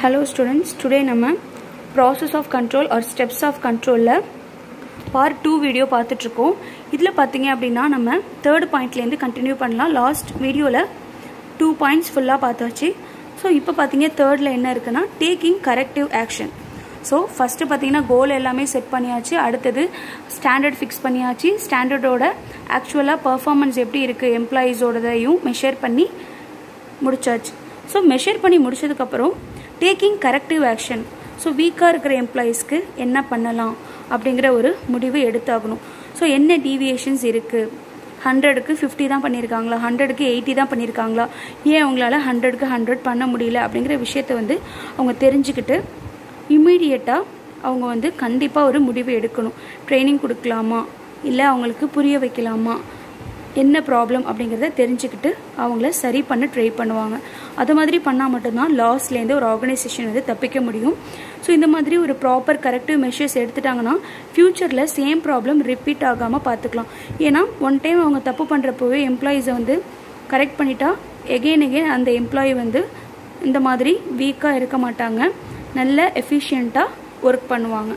hello students today நம்ம process of control or steps of கண்ட்ரோலில் part two video பார்த்துட்ருக்கோம் இதில் பார்த்தீங்க அப்படின்னா நம்ம தேர்ட் பாயிண்ட்லேருந்து கண்டினியூ பண்ணலாம் லாஸ்ட் வீடியோவில் டூ பாயிண்ட்ஸ் ஃபுல்லாக பார்த்தாச்சு ஸோ இப்போ பார்த்தீங்க தேர்டில் என்ன இருக்குன்னா taking corrective action so first பார்த்தீங்கன்னா கோல் எல்லாமே செட் பண்ணியாச்சு அடுத்தது ஸ்டாண்டர்ட் ஃபிக்ஸ் பண்ணியாச்சு ஸ்டாண்டர்டோட ஆக்சுவலாக பர்ஃபார்மன்ஸ் எப்படி இருக்குது எம்ப்ளாயீஸோடதையும் மெஷர் பண்ணி முடிச்சாச்சு ஸோ மெஷர் பண்ணி முடிச்சதுக்கப்புறம் டேக்கிங் கரெக்டிவ் ஆக்ஷன் ஸோ வீக்காக இருக்கிற எம்ப்ளாயீஸ்க்கு என்ன பண்ணலாம் அப்படிங்கிற ஒரு முடிவு எடுத்தாகணும் ஸோ என்ன டீவியேஷன்ஸ் இருக்குது ஹண்ட்ரடுக்கு ஃபிஃப்டி தான் பண்ணியிருக்காங்களா ஹண்ட்ரடுக்கு எயிட்டி தான் பண்ணியிருக்காங்களா ஏன் அவங்களால ஹண்ட்ரடுக்கு ஹண்ட்ரட் பண்ண முடியல அப்படிங்கிற விஷயத்தை வந்து அவங்க தெரிஞ்சுக்கிட்டு இம்மீடியட்டாக அவங்க வந்து கண்டிப்பாக ஒரு முடிவு எடுக்கணும் ட்ரைனிங் கொடுக்கலாமா இல்லை அவங்களுக்கு புரிய வைக்கலாமா என்ன ப்ராப்ளம் அப்படிங்கிறத தெரிஞ்சுக்கிட்டு அவங்கள சரி பண்ண ட்ரை பண்ணுவாங்க அது மாதிரி பண்ணால் மட்டும்தான் லாஸ்லேருந்து ஒரு ஆர்கனைசேஷன் வந்து தப்பிக்க முடியும் ஸோ இந்த மாதிரி ஒரு ப்ராப்பர் கரெக்டிவ் மெஷர்ஸ் எடுத்துட்டாங்கன்னா ஃப்யூச்சரில் சேம் ப்ராப்ளம் ரிப்பீட் ஆகாமல் பார்த்துக்கலாம் ஏன்னா ஒன் டைம் அவங்க தப்பு பண்ணுறப்போவே எம்ப்ளாயீஸை வந்து கரெக்ட் பண்ணிட்டா எகெயின் எகெயின் அந்த எம்ப்ளாயி வந்து இந்த மாதிரி வீக்காக இருக்க மாட்டாங்க நல்ல எஃபிஷியண்ட்டாக ஒர்க் பண்ணுவாங்க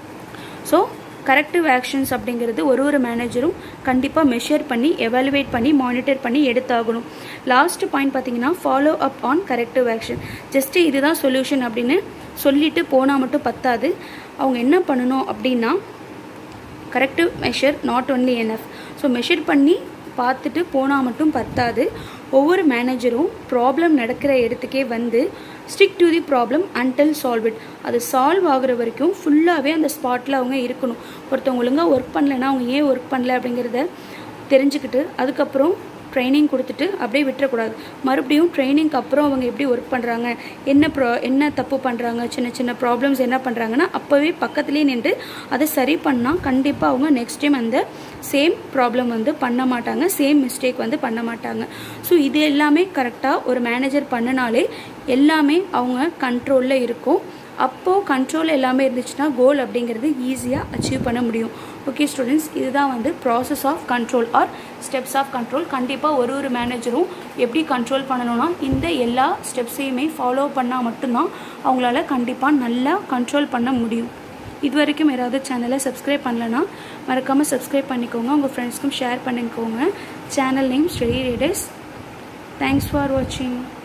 ஸோ கரெக்டிவ் ஆக்ஷன்ஸ் அப்படிங்கிறது ஒரு ஒரு மேனேஜரும் கண்டிப்பாக மெஷர் பண்ணி எவாலுவேட் பண்ணி மானிட்டர் பண்ணி எடுத்தாகணும் லாஸ்ட் பாயிண்ட் பார்த்தீங்கன்னா follow up on corrective action just இதுதான் சொல்யூஷன் அப்படின்னு சொல்லிட்டு போனால் மட்டும் பத்தாது அவங்க என்ன பண்ணணும் அப்படின்னா corrective measure not only enough so measure பண்ணி பார்த்துட்டு போனால் மட்டும் பத்தாது ஒவ்வொரு மேனேஜரும் ப்ராப்ளம் நடக்கிற இடத்துக்கே வந்து stick to the problem until solve it அது சால்வ் ஆகுற வரைக்கும் ஃபுல்லாகவே அந்த ஸ்பாட்டில் அவங்க இருக்கணும் ஒருத்தவங்க ஒழுங்காக ஒர்க் பண்ணலைன்னா அவங்க ஏன் ஒர்க் பண்ணல அப்படிங்கிறத தெரிஞ்சுக்கிட்டு அதுக்கப்புறம் ட்ரைனிங் கொடுத்துட்டு அப்படியே விட்டுறக்கூடாது மறுபடியும் ட்ரைனிங்க்கு அப்புறம் அவங்க எப்படி ஒர்க் பண்ணுறாங்க என்ன ப்ரா என்ன தப்பு பண்ணுறாங்க சின்ன சின்ன ப்ராப்ளம்ஸ் என்ன பண்ணுறாங்கன்னா அப்போவே பக்கத்துலேயே நின்று அதை சரி பண்ணால் கண்டிப்பாக அவங்க நெக்ஸ்ட் டைம் அந்த சேம் ப்ராப்ளம் வந்து பண்ண மாட்டாங்க சேம் மிஸ்டேக் வந்து பண்ண மாட்டாங்க ஸோ இது எல்லாமே கரெக்டாக ஒரு மேனேஜர் பண்ணினாலே எல்லாமே அவங்க கண்ட்ரோலில் இருக்கும் அப்போது கண்ட்ரோல் எல்லாமே இருந்துச்சுன்னா கோல் அப்படிங்கிறது ஈஸியாக அச்சீவ் பண்ண முடியும் ஓகே ஸ்டூடெண்ட்ஸ் இதுதான் வந்து process of control or steps of control கண்டிப்பாக ஒரு ஒரு மேனேஜரும் எப்படி கண்ட்ரோல் பண்ணணும்னா இந்த எல்லா ஸ்டெப்ஸையுமே ஃபாலோ பண்ணால் மட்டும்தான் அவங்களால கண்டிப்பாக நல்லா கண்ட்ரோல் பண்ண முடியும் இது வரைக்கும் யாராவது சேனலை சப்ஸ்கிரைப் பண்ணலன்னா மறக்காமல் சப்ஸ்கிரைப் பண்ணிக்கோங்க உங்கள் ஃப்ரெண்ட்ஸ்க்கும் ஷேர் பண்ணிக்கோங்க channel name Study Readers thanks for வாட்சிங்